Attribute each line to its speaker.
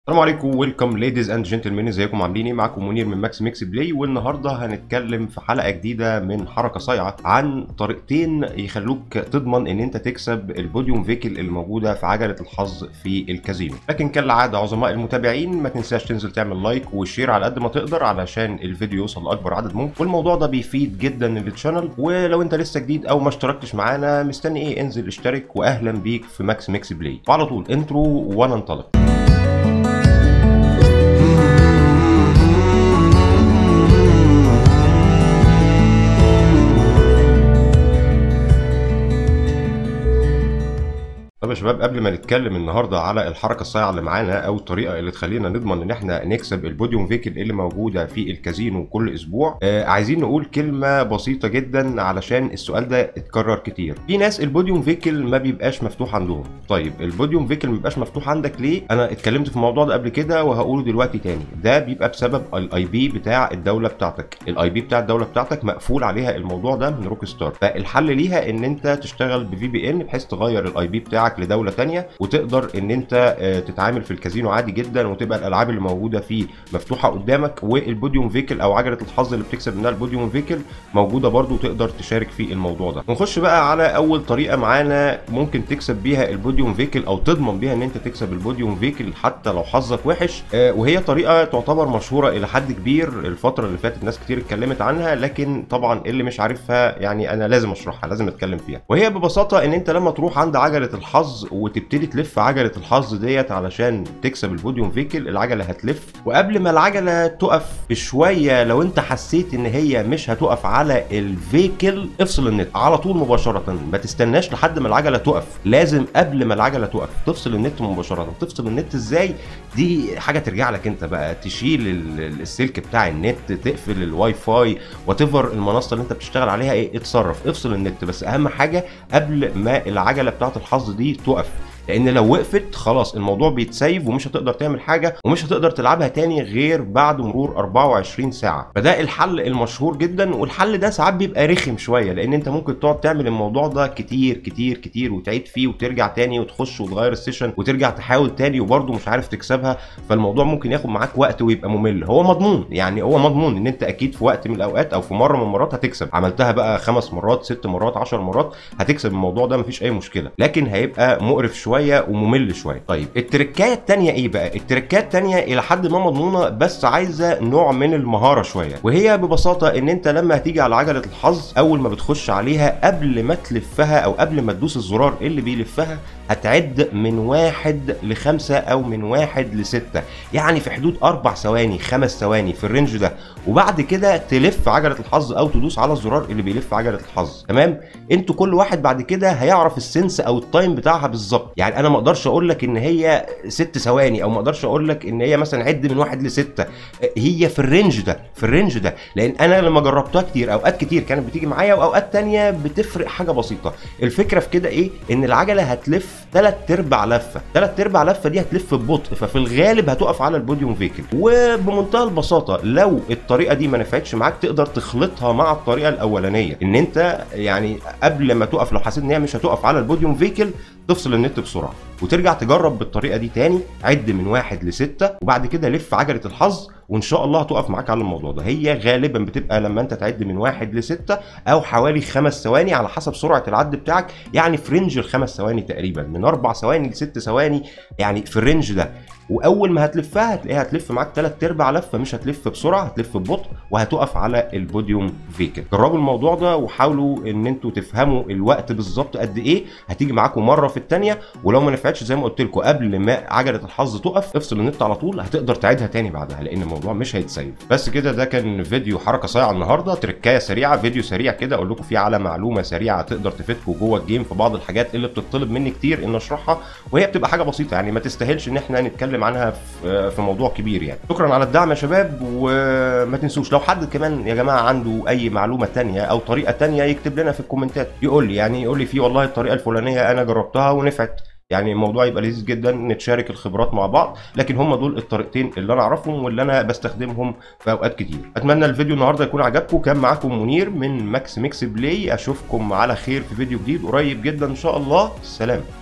Speaker 1: السلام عليكم ويلكم ليديز اند جنتلمان ازيكم عاملين ايه معاكم منير من ماكس ميكس بلاي والنهارده هنتكلم في حلقه جديده من حركه صايعه عن طريقتين يخلوك تضمن ان انت تكسب البوديوم فيكل الموجوده في عجله الحظ في الكازينو لكن كالعاده عظماء المتابعين ما تنساش تنزل تعمل لايك وشير على قد ما تقدر علشان الفيديو يوصل لاكبر عدد ممكن والموضوع ده بيفيد جدا الشانل ولو انت لسه جديد او ما اشتركتش معانا مستني ايه انزل اشترك واهلا بيك في ماكس ميكس بلاي وعلى طول انترو وننطلق طب يا شباب قبل ما نتكلم النهارده على الحركه الصايعه اللي معانا او الطريقه اللي تخلينا نضمن ان احنا نكسب البوديوم فيكل اللي موجوده في الكازينو كل اسبوع آه عايزين نقول كلمه بسيطه جدا علشان السؤال ده اتكرر كتير في ناس البوديوم فيكل ما بيبقاش مفتوح عندهم طيب البوديوم فيكل ما بيبقاش مفتوح عندك ليه انا اتكلمت في الموضوع ده قبل كده وهقوله دلوقتي تاني ده بيبقى بسبب الاي بي بتاع الدوله بتاعتك الاي بي بتاع الدوله بتاعتك مقفول عليها الموضوع ده من روك ستار فالحل ليها ان انت تشتغل بفي بي ان بحيث تغير الاي بي بتاعك بتاعك لدوله تانية وتقدر ان انت تتعامل في الكازينو عادي جدا وتبقى الالعاب اللي موجوده فيه مفتوحه قدامك والبوديوم فيكل او عجله الحظ اللي بتكسب منها البوديوم فيكل موجوده برده وتقدر تشارك في الموضوع ده ونخش بقى على اول طريقه معانا ممكن تكسب بيها البوديوم فيكل او تضمن بيها ان انت تكسب البوديوم فيكل حتى لو حظك وحش وهي طريقه تعتبر مشهوره الى حد كبير الفتره اللي فاتت ناس كتير اتكلمت عنها لكن طبعا اللي مش عارفها يعني انا لازم اشرحها لازم اتكلم فيها وهي ببساطه ان انت لما تروح عند عجله الحظ وتبتدي تلف عجله الحظ ديت علشان تكسب البوديوم فيكل العجله هتلف وقبل ما العجله تقف بشويه لو انت حسيت ان هي مش هتقف على الفيكل افصل النت على طول مباشره ما تستناش لحد ما العجله تقف لازم قبل ما العجله تقف تفصل النت مباشره تفصل النت ازاي دي حاجه ترجع لك انت بقى تشيل السلك بتاع النت تقفل الواي فاي وات المنصه اللي انت بتشتغل عليها ايه اتصرف افصل النت بس اهم حاجه قبل ما العجله بتاعت الحظ دي تقف لان لو وقفت خلاص الموضوع بيتسيف ومش هتقدر تعمل حاجه ومش هتقدر تلعبها تاني غير بعد مرور 24 ساعه فده الحل المشهور جدا والحل ده ساعات بيبقى رخم شويه لان انت ممكن تقعد تعمل الموضوع ده كتير كتير كتير وتعيد فيه وترجع تاني وتخش وتغير السيشن وترجع تحاول تاني وبرده مش عارف تكسبها فالموضوع ممكن ياخد معاك وقت ويبقى ممل هو مضمون يعني هو مضمون ان انت اكيد في وقت من الاوقات او في مره من المرات هتكسب عملتها بقى خمس مرات ست مرات 10 مرات هتكسب الموضوع ده مفيش اي مشكله لكن هيبقى مقرف شويه وممل شويه طيب التركايه الثانيه ايه بقى التركايه الثانيه الى حد ما مضمونه بس عايزه نوع من المهاره شويه وهي ببساطه ان انت لما هتيجي على عجله الحظ اول ما بتخش عليها قبل ما تلفها او قبل ما تدوس الزرار اللي بيلفها هتعد من واحد لخمسة أو من واحد لستة يعني في حدود أربع ثواني خمس ثواني في الرينج ده وبعد كده تلف عجلة الحظ أو تدوس على الزرار اللي بيلف عجلة الحظ تمام انتوا كل واحد بعد كده هيعرف السنس أو التايم بتاعها بالظبط يعني أنا ما أقدرش أقول لك إن هي ست ثواني أو ما أقدرش أقول لك إن هي مثلا عد من واحد لستة هي في الرينج ده في الرينج ده لأن أنا لما جربتها كتير أوقات كتير كانت بتيجي معايا وأوقات تانية بتفرق حاجة بسيطة الفكرة في كده إيه إن العجلة هتلف ثلاث ارباع لفه ثلاث ارباع لفه دي هتلف ببطء ففي الغالب هتقف على البوديوم فيكل وبمنتهى البساطه لو الطريقه دي ما نفعتش معاك تقدر تخلطها مع الطريقه الاولانيه ان انت يعني قبل ما تقف لو حسيت ان هي مش هتقف على البوديوم فيكل تفصل النت بسرعه وترجع تجرب بالطريقه دي تاني عد من واحد لستة وبعد كده لف عجله الحظ وان شاء الله هتقف معاك على الموضوع ده هي غالبا بتبقى لما انت تعد من واحد لستة او حوالي خمس ثواني على حسب سرعه العد بتاعك يعني في رينج الخمس ثواني تقريبا من اربع ثواني لست ثواني يعني في الرينج ده واول ما هتلفها هتلاقيها هتلف معاك ثلاث ارباع لفه مش هتلف بسرعه هتلف ببطء وهتقف على البوديوم فيكل جربوا الموضوع ده وحاولوا ان انتوا تفهموا الوقت بالظبط قد ايه هتيجي معاكم مره في الثانيه ولو ما نفعتش زي ما قلت لكم قبل ما عجله الحظ تقف افصل النت على طول هتقدر تعيدها تاني بعدها لان الموضوع مش هيتسيب بس كده ده كان فيديو حركه صايعه النهارده تركايه سريعه فيديو سريع كده اقول لكم فيه على معلومه سريعه تقدر تفيدكم جوه الجيم في بعض الحاجات اللي بتطلب مني كتير ان اشرحها وهي بتبقى حاجه بسيطه يعني ما تستاهلش ان احنا نتكلم عنها في في موضوع كبير يعني شكرا على الدعم يا شباب وما تنسوش لو حد كمان يا جماعه عنده اي معلومه تانية او طريقه تانية يكتب لنا في الكومنتات يقول لي يعني يقول لي في والله الطريقه الفلانيه انا جربتها ونفعت يعني الموضوع يبقى لذيذ جدا نتشارك الخبرات مع بعض لكن هم دول الطريقتين اللي انا اعرفهم واللي انا بستخدمهم في اوقات كتير اتمنى الفيديو النهارده يكون عجبكم كان معاكم منير من ماكس ميكس بلاي اشوفكم على خير في فيديو جديد قريب جدا ان شاء الله سلام